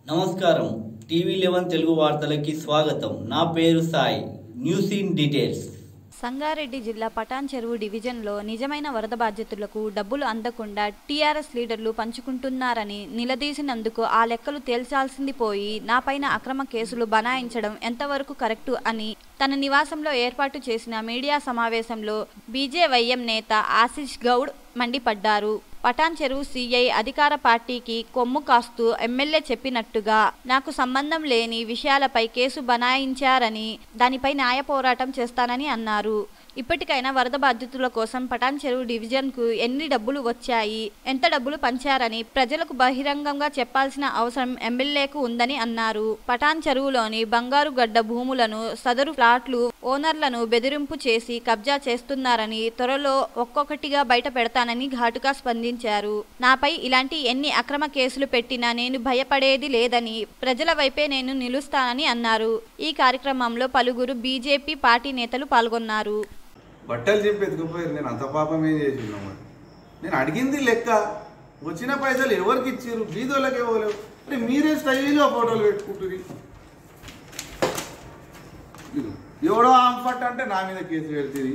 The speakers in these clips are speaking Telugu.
నమస్కారం టీవీ లెవెన్ తెలుగు వార్తలకి స్వాగతం నా పేరు Sai news in details Sangareddy జిల్లా పటాన్ చెరువు డివిజన్లో నిజమైన వరద బాధితులకు డబ్బులు అందకుండా టీఆర్ఎస్ లీడర్లు పంచుకుంటున్నారని నిలదీసినందుకు ఆ లెక్కలు తేల్చాల్సింది పోయి నాపైన అక్రమ కేసులు బనాయించడం ఎంతవరకు కరెక్టు అని తన నివాసంలో ఏర్పాటు చేసిన మీడియా సమావేశంలో బీజేవైఎం నేత ఆశిష్ గౌడ్ మండిపడ్డారు పటాన్ చెరువు సీఐ అధికార పార్టీకి కొమ్ము కాస్తూ ఎమ్మెల్యే చెప్పినట్టుగా నాకు సంబంధం లేని విషయాలపై కేసు బనాయించారని దానిపై న్యాయ పోరాటం చేస్తానని అన్నారు ఇప్పటికైనా వరద బాధితుల కోసం పటాన్ చెరువు డివిజన్కు ఎన్ని డబ్బులు వచ్చాయి ఎంత డబ్బులు పంచారని ప్రజలకు బహిరంగంగా చెప్పాల్సిన అవసరం ఎమ్మెల్యేకు ఉందని అన్నారు పటాన్ చెరువులోని బంగారు గడ్డ భూములను సదరు ఫ్లాట్లు ఓనర్లను బెదిరింపు చేసి కబ్జా చేస్తున్నారని త్వరలో ఒక్కొక్కటిగా బయట పెడతానని ఘాటుగా స్పందించారు నాపై ఇలాంటి ఎన్ని అక్రమ కేసులు పెట్టినా నేను భయపడేది లేదని ప్రజల వైపే నేను నిలుస్తానని అన్నారు ఈ కార్యక్రమంలో పలువురు బీజేపీ పార్టీ నేతలు పాల్గొన్నారు బట్టలు చెప్పి ఎత్తుకుపోయారు నేను అంత పాపం ఏం చేసిందా మరి నేను అడిగింది లెక్క వచ్చిన పైసలు ఎవరికి ఇచ్చారు బీదోళ్ళకి ఇవ్వలేవు అంటే మీరే స్టైల్గా ఫోటోలు పెట్టుకుంటుంది ఎవడో ఆంఫట్ అంటే నా మీద కేసు పెడుతుంది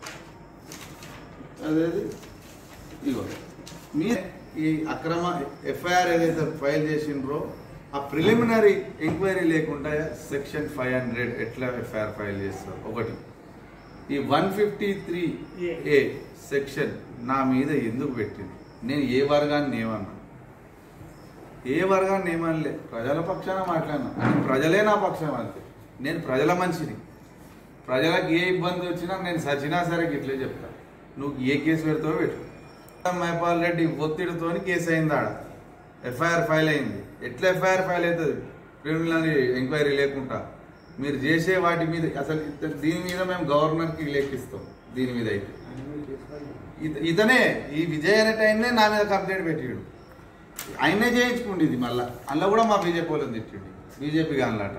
అదేది ఇగో మీ ఈ అక్రమ ఎఫ్ఐఆర్ ఏదైతే ఫైల్ చేసిండ్రో ఆ ప్రిలిమినరీ ఎంక్వైరీ లేకుండా సెక్షన్ ఫైవ్ హండ్రెడ్ ఎట్లా ఎఫ్ఐఆర్ ఫైల్ చేస్తారు ఒకటి ఈ one fifty three A section నా మీద ఎందుకు పెట్టింది నేను ఏ వర్గాన్ని ఏమన్నా ఏ వర్గాన్ని ఏమనలే ప్రజల పక్షాన మాట్లాడినా అని ప్రజలే నా పక్షం అంతే నేను ప్రజల మనిషిని ప్రజలకు ఏ ఇబ్బంది వచ్చినా నేను సచినా సరే ఇట్లే చెప్తా నువ్వు ఏ కేసు పెడతావో పెట్టు మైపాల్ రెడ్డి ఒత్తిడితో కేసు అయింది ఆడ ఎఫ్ఐఆర్ ఫైల్ అయింది ఎట్లా ఎఫ్ఐఆర్ ఫైల్ అవుతుంది ప్రిలిమినరీ ఎంక్వైరీ లేకుండా మీరు చేసే వాటి మీద అసలు ఇత- దీని మీద మేము గవర్నర్కి లెక్కిస్తాం దీని మీద అయితే ఇత- ఇతనే ఈ విజయ్ అనే టైంనే నా మీద కంప్లైంట్ పెట్టిడు ఆయనే చేయించుకుండి ఇది మళ్ళా అందులో కూడా మా బీజేపీ వాళ్ళని తిట్టిండు బీజేపీ కానలాట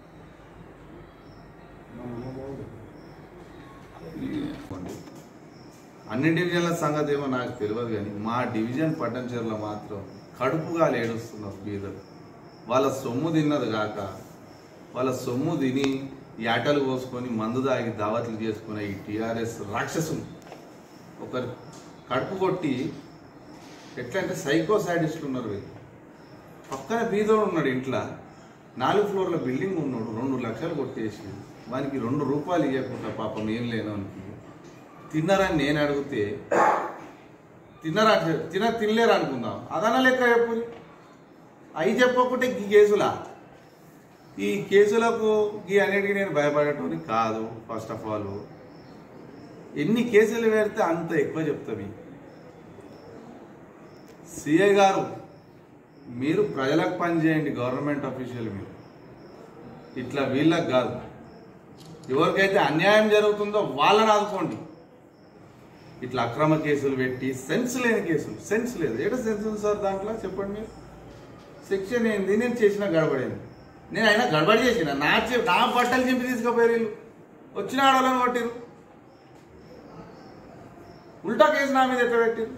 అన్ని డివిజన్ల సంగతి ఏమో నాకు తెలియదు కానీ మా డివిజన్ పట్టంచెరులో మాత్రం కడుపుగా ఏడుస్తున్నారు బీదలు వాళ్ళ సొమ్ము తిన్నది కాక వాళ్ళ సొమ్ము తిని యాటలు కోసుకొని మందు తాగి దావత్లు చేసుకునే ఈ టీఆర్ఎస్ రాక్షసులు ఒకరు కడుపు కొట్టి ఎట్లా అంటే సైకో సైడిస్టులు ఉన్నారు వీళ్ళు పక్కన బీదోడు ఉన్నాడు ఇంట్లో నాలుగు ఫ్లోర్ల బిల్డింగ్ ఉన్నాడు రెండు లక్షలు కొట్టేసి వానికి రెండు రూపాయలు ఇవ్వకుండా పాపం ఏం లేనోనికి తిన్నారని నేను అడిగితే తిన్నరా తిన తినలేరు అనుకుందాం అదన లెక్క చెప్పు అవి చెప్పకుంటే ఈ కేసులా ఈ కేసులకు ఈ అన్నిటికీ నేను భయపడేటోని కాదు ఫస్ట్ ఆఫ్ ఆల్ ఎన్ని కేసులు పెడితే అంత ఎక్కువ చెప్తావి సిఐ గారు మీరు ప్రజలకు పనిచేయండి గవర్నమెంట్ అఫీషియల్ మీరు ఇట్లా వీళ్ళకి కాదు ఎవరికైతే అన్యాయం జరుగుతుందో వాళ్ళని ఆదుకోండి ఇట్లా అక్రమ కేసులు పెట్టి సెన్స్ లేని కేసులు సెన్స్ లేదు ఏటో సెన్స్ ఉంది సార్ దాంట్లో చెప్పండి మీరు సెక్షన్ ఏంది నేను చేసిన గడబడేది నేను అయినా గడబడి చేసిన నా చె- నా బట్టలు చింపి తీసుకుపోయారు వీళ్ళు వచ్చిన ఆడవాళ్ళని కొట్టిరు ఉల్టా కేసు నా మీద ఎట్లా పెట్టిరు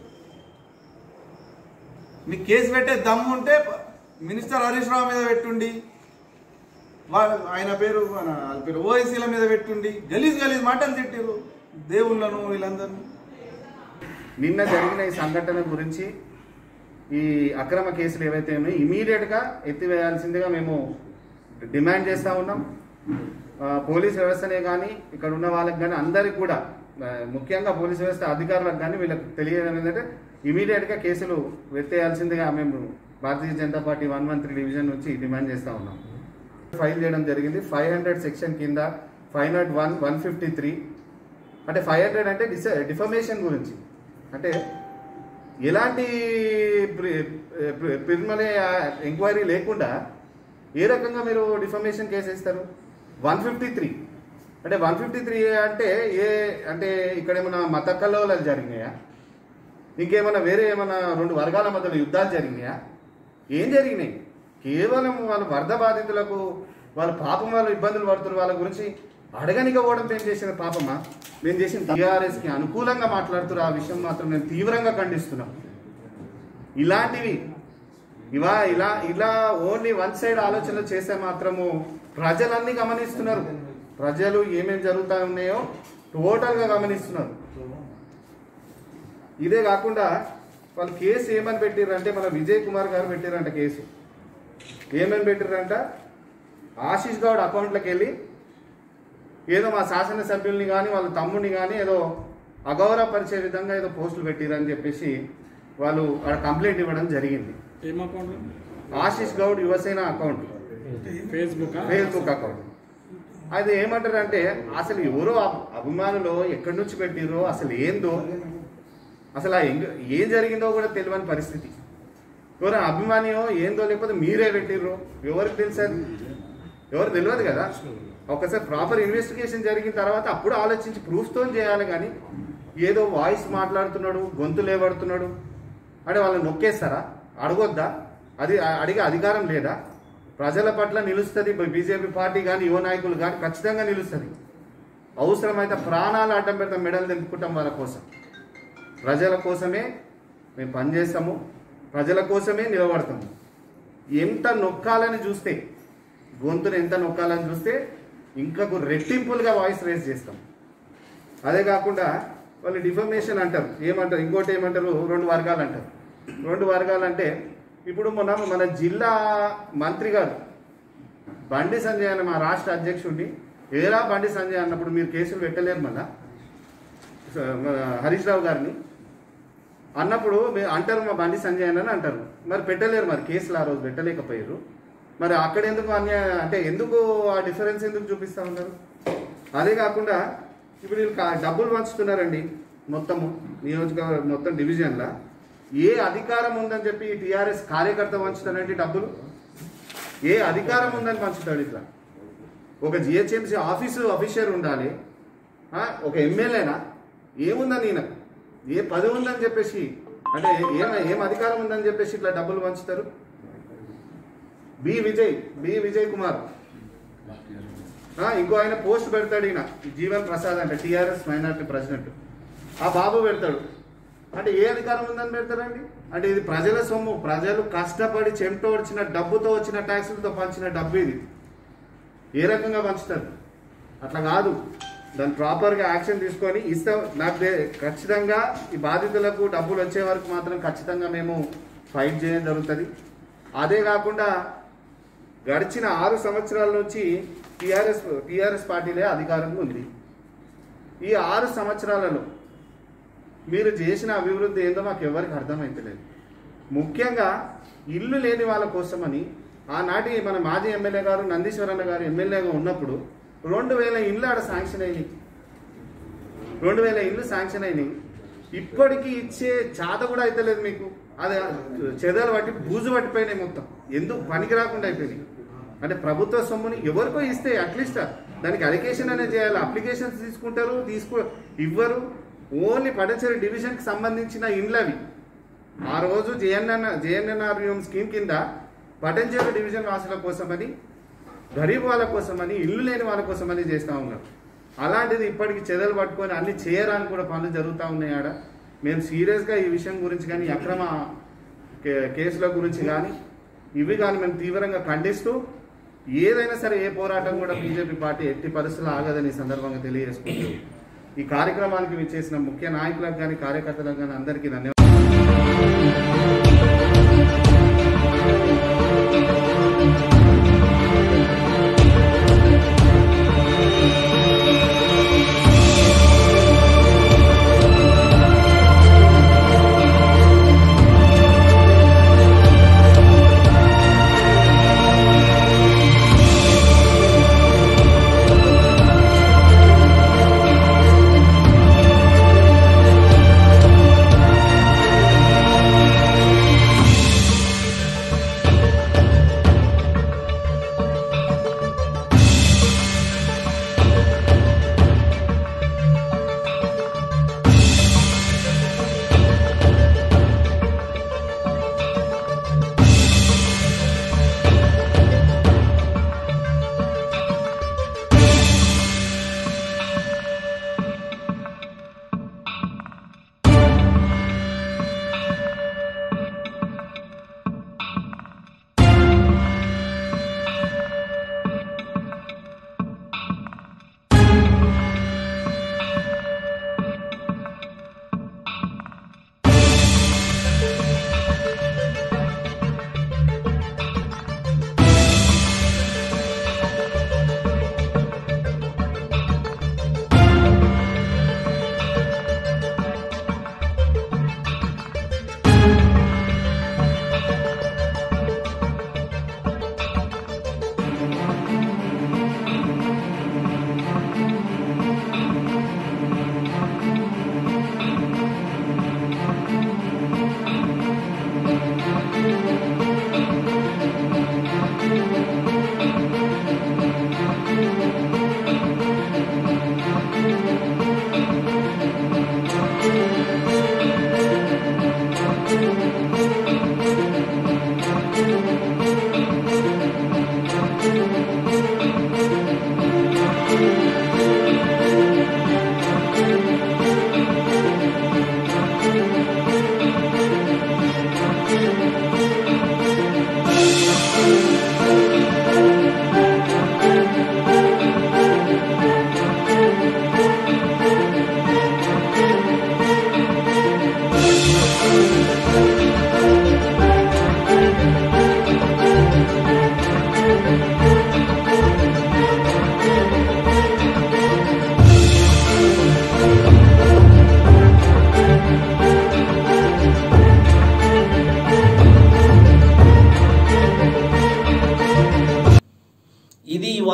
మీకు కేసు పెట్టే దమ్ము ఉంటే మినిస్టర్ హరీష్ రావు మీద పెట్టుండి వా- ఆయన పేరు మన వాళ్ళ పేరు ఓఎస్సీల మీద పెట్టుండి గలీజ్ గలీజ్ మాటలు తిట్టిరు దేవుళ్ళను వీళ్ళందరినీ నిన్న జరిగిన ఈ సంఘటన గురించి ఈ అక్రమ కేసులు ఏవైతే ఉన్నాయో ఇమీడియట్గా ఎత్తివేయాల్సిందిగా మేము డిమాండ్ చేస్తూ ఉన్నాం ఆ, పోలీస్ వ్యవస్థనే కానీ ఇక్కడ ఉన్న వాళ్ళకి కానీ అందరికి కూడా ఆ, ముఖ్యంగా పోలీస్ వ్యవస్థ అధికారులకు కానీ వీళ్ళకి తెలియడం ఏంటంటే ఇమీడియట్గా కేసులు ఎత్తేయాల్సిందిగా మేము Bharatiya Janata Party one one three division నుంచి డిమాండ్ చేస్తూ ఉన్నాం ఫైల్ చేయడం జరిగింది ఫైవ్ హండ్రెడ్ సెక్షన్ కింద five not one one fifty three అంటే ఫైవ్ హండ్రెడ్ అంటే డిస డిఫమేషన్ గురించి అంటే ఎలాంటి ప్రిలిమినరీ ఎంక్వైరీ లేకుండా ఏ రకంగా మీరు డిఫమేషన్ కేసు ఇస్తారు వన్ ఫిఫ్టీ త్రీ అంటే వన్ ఫిఫ్టీ త్రీ అంటే ఏ అంటే ఇక్కడ ఏమైనా మత కల్లోలాలు జరిగినాయా ఇంకేమైనా వేరే ఏమైనా రెండు వర్గాల మధ్యలో యుద్ధాలు జరిగినాయా ఏం జరిగినాయి కేవలం వాళ్ళ వరద బాధితులకు వాళ్ళ పాపం వాళ్ళు ఇబ్బందులు పడుతున్న వాళ్ళ గురించి అడగనిక పోవడం మేము చేసిన పాపమా మేము చేసిన టీఆర్ఎస్కి అనుకూలంగా మాట్లాడుతున్నారు ఆ విషయం మాత్రం నేను తీవ్రంగా ఖండిస్తున్నాం ఇలాంటివి ఇవా ఇలా ఇలా ఓన్లీ వన్ సైడ్ ఆలోచన చేస్తే మాత్రము ప్రజలన్నీ గమనిస్తున్నారు ప్రజలు ఏమేమి జరుగుతా ఉన్నాయో టోటల్ గా గమనిస్తున్నారు ఇదే కాకుండా వాళ్ళు కేసు ఏమని పెట్టిర్రంటే మన విజయ్ కుమార్ గారు పెట్టిర్రంట కేసు ఏమని పెట్టిర్రంట ఆశీష్ గౌడ్ అకౌంట్లోకి వెళ్ళి ఏదో మా శాసనసభ్యుల్ని కానీ వాళ్ళ తమ్ముడిని కానీ ఏదో అగౌరవపరిచే విధంగా ఏదో పోస్టులు పెట్టిరని చెప్పేసి వాళ్ళు అక్కడ కంప్లైంట్ ఇవ్వడం జరిగింది ఏం account Ashish Goud Yuvasena account Facebook Facebook account అది ఏమంటారంటే అసలు ఎవరో అబ్- అభిమానులు ఎక్కడి నుంచి పెట్టిరో అసలు ఏందో అసలు ఆ ఎంగ- ఏం జరిగిందో కూడా తెలియని పరిస్థితి ఎవరు అభిమానియో ఏందో లేకపోతే మీరే పెట్టిర్రు ఎవరికి తెలుసు అది ఎవరు తెలియదు కదా ఒకసారి ప్రాపర్ ఇన్వెస్టిగేషన్ జరిగిన తర్వాత అప్పుడు ఆలోచించి ప్రూఫ్తో చేయాలి కానీ ఏదో వాయిస్ మాట్లాడుతున్నాడు గొంతు లేబడుతున్నాడు అంటే వాళ్ళని నొక్కేస్తారా అడగొద్దా అది అ- అడిగే అధికారం లేదా ప్రజల పట్ల నిలుస్తుంది బీజేపీ పార్టీ కానీ యువ నాయకులు కానీ ఖచ్చితంగా నిలుస్తుంది అవసరమైతే ప్రాణాలు అడ్డం పెడతాం మెడలు తెంపుకుంటాం వాళ్ళ కోసం ప్రజల కోసమే మేము పనిచేస్తాము ప్రజల కోసమే నిలబడతాము ఎంత నొక్కాలని చూస్తే గొంతును ఎంత నొక్కాలని చూస్తే ఇంకా రెట్టింపులుగా వాయిస్ రేస్ చేస్తాం అదే కాకుండా వాళ్ళు డిఫర్మేషన్ అంటారు ఏమంటారు ఇంకోటి ఏమంటారు రెండు వర్గాలు అంటారు రెండు వర్గాలు అంటే ఇప్పుడు మొన్న మన జిల్లా మంత్రి గారు బండి సంజయ్ అన్న మా రాష్ట్ర అధ్యక్షుడిని ఏరా బండి సంజయ్ అన్నప్పుడు మీరు కేసులు పెట్టలేరు మళ్ళా స- మన హరీష్ రావు గారిని అన్నప్పుడు మీ- అంటారు మా బండి సంజయ్ అని అంటారు మరి పెట్టలేరు మరి కేసులు ఆ రోజు పెట్టలేకపోయారు మరి అక్కడ ఎందుకు అన్యాయ అంటే ఎందుకు ఆ డిఫరెన్స్ ఎందుకు చూపిస్తా ఉన్నారు అదే కాకుండా ఇప్పుడు వీళ్ళు కా- డబ్బులు పంచుతున్నారండి మొత్తము నియోజకవర్గం మొత్తం డివిజన్లా ఏ అధికారం ఉందని చెప్పి టీఆర్ఎస్ కార్యకర్త పంచుతానంటే డబ్బులు ఏ అధికారం ఉందని పంచుతాడు ఇట్లా ఒక జిహెచ్ఎంసీ ఆఫీసు అఫీషియర్ ఉండాలి ఆ, ఒక ఎమ్మెల్యేనా ఏముందని ఈయనకు ఏ పదవి ఉందని చెప్పేసి అంటే ఏం ఏం అధికారం ఉందని చెప్పేసి ఇట్లా డబ్బులు పంచుతారు బి విజయ్ బి విజయ్ కుమార్ ఆ, ఇంకో ఆయన పోస్ట్ పెడతాడు ఈయన ఈ జీవన్ ప్రసాద్ అంటే టీఆర్ఎస్ మైనార్టీ ప్రెసిడెంట్ ఆ బాబు పెడతాడు అంటే ఏ అధికారం ఉందని పెడతారండి అంటే ఇది ప్రజల సొమ్ము ప్రజలు కష్టపడి చెమట వచ్చిన డబ్బుతో వచ్చిన ట్యాక్సులతో పంచిన డబ్బు ఇది ఏ రకంగా పంచుతారు అట్లా కాదు దాన్ని ప్రాపర్గా యాక్షన్ తీసుకొని ఇస్తాం నాకు దే- ఖచ్చితంగా ఈ బాధితులకు డబ్బులు వచ్చే వరకు మాత్రం ఖచ్చితంగా మేము ఫైట్ చేయడం జరుగుతుంది అదే కాకుండా గడిచిన ఆరు సంవత్సరాల నుంచి టీఆర్ఎస్ టీఆర్ఎస్ పార్టీలే అధికారంలో ఉంది ఈ ఆరు సంవత్సరాలలో మీరు చేసిన అభివృద్ధి ఏందో మాకు ఎవరికి అర్థమైతలేదు ముఖ్యంగా ఇల్లు లేని వాళ్ళ కోసమని ఆనాటి మన మాజీ ఎమ్మెల్యే గారు నందీశ్వరన్న గారు ఎమ్మెల్యేగా ఉన్నప్పుడు రెండు వేల ఇండ్లు ఆడ శాంక్షన్ అయినాయి రెండు వేల ఇండ్లు శాంక్షన్ అయినాయి ఇప్పటికీ ఇచ్చే చాత కూడా అయితలేదు మీకు అది చెదలు పట్టి బూజు పట్టిపోయినాయి మొత్తం ఎందుకు పనికి రాకుండా అయిపోయినాయి అంటే ప్రభుత్వ సొమ్ముని ఎవరికో ఇస్తే అట్లీస్ట్ దానికి అలికేషన్ అనేది చేయాలి అప్లికేషన్స్ తీసుకుంటారు తీసుకో ఇవ్వరు ఓన్లీ పటంచెరు డివిజన్కి సంబంధించిన ఇండ్లు అవి ఆ రోజు జేఎన్ఎన్ జేఎన్ఎన్ఆర్యుఎం స్కీమ్ కింద పటంచెరు డివిజన్ వాసుల కోసమని గరీబ్ వాళ్ళ కోసమని ఇల్లు లేని వాళ్ళ కోసమని చేస్తూ ఉన్నారు అలాంటిది ఇప్పటికి చెదలు పట్టుకొని అన్ని చేయడానికి కూడా పనులు జరుగుతూ ఉన్నాయి ఆడ మేము సీరియస్గా ఈ విషయం గురించి కానీ ఈ అక్రమ కే- కేసుల గురించి కానీ ఇవి కానీ మేము తీవ్రంగా ఖండిస్తూ ఏదైనా సరే ఏ పోరాటం కూడా బీజేపీ పార్టీ ఎట్టి పరిస్థితుల్లో ఆగదని ఈ సందర్భంగా తెలియజేసుకుంటూ ఈ కార్యక్రమానికి విచ్చేసిన ముఖ్య నాయకులకు కానీ కార్యకర్తలకు కానీ అందరికీ ధన్యవాదాలు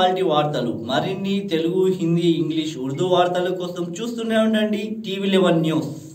ఇవాల్టి వార్తలు మరిన్ని తెలుగు హిందీ ఇంగ్లీష్ ఉర్దూ వార్తల కోసం చూస్తూనే ఉండండి టీవీ లెవెన్ న్యూస్